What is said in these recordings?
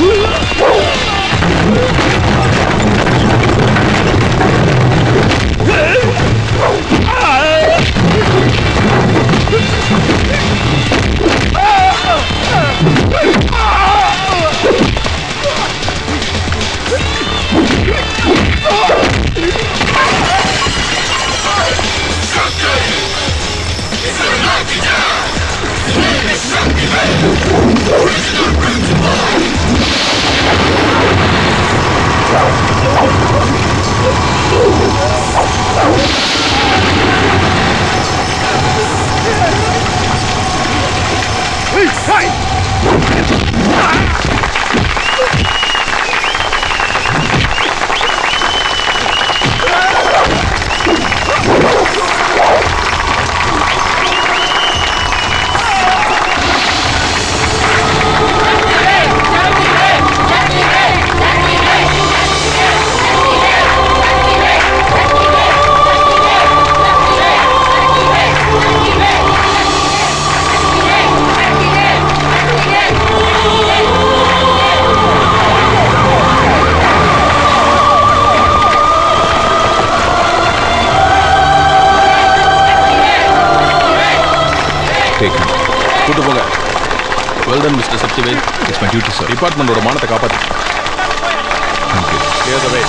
take கூட்டு போங்க well done mister Sathyavel it's my duty sir டிபார்ட்மெண்டோட மானத்தை காப்பாத்து தேங்க்யூ கிளியர் த வே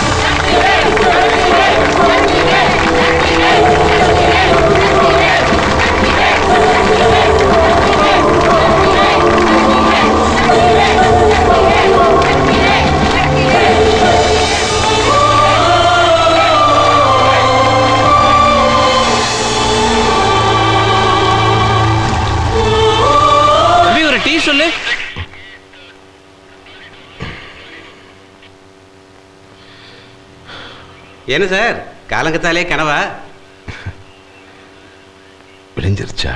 தம்பி ஒரு டீ சொல்லு என்ன சார் காலங்கத்தாலே கனவா விளைஞ்சிருச்சா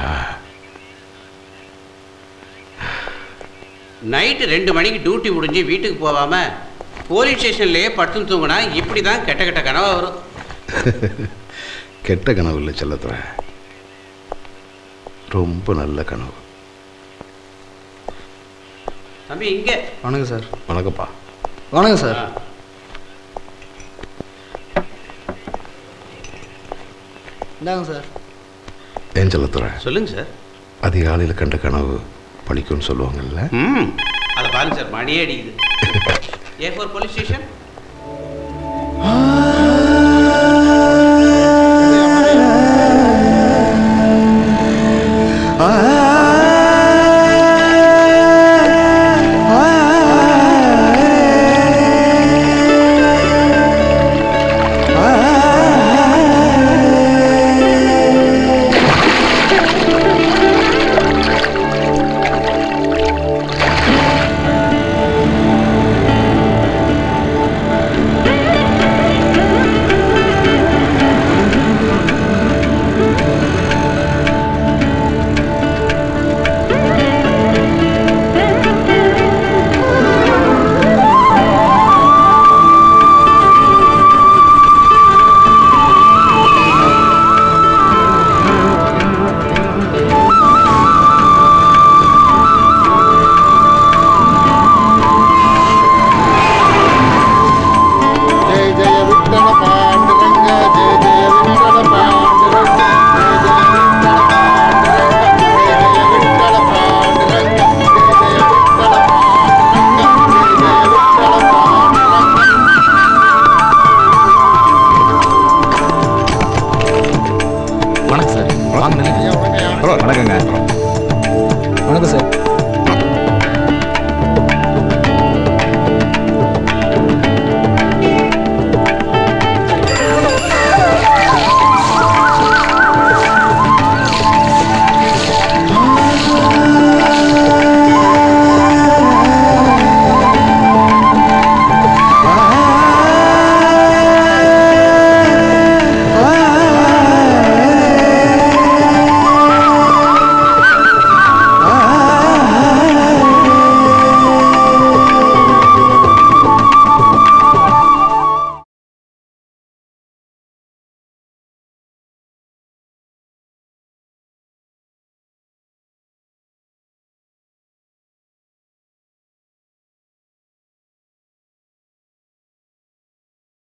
நைட்டு ரெண்டு மணிக்கு டியூட்டி முடிஞ்சு வீட்டுக்கு போகாம போலீஸ் ஸ்டேஷன்லயே படுத்து தூங்கினா இப்படி தான் கெட்ட கெட்ட கனவா வரும் கெட்ட கனவு இல்லை செல்லத்துற ரொம்ப நல்ல கனவு தம்பி இங்க வணக்கம் சார் வணக்கம்ப்பா வணக்கம் சார் இந்தாங்க சார் ஏன் செல்லத்துற சொல்லுங்க சார் அதிகாலையில் கண்ட கனவு பழிக்கும்னு சொல்லுவாங்கல்ல ம் அதை பாருங்க சார் மணியே அடிக்குது A four police station ah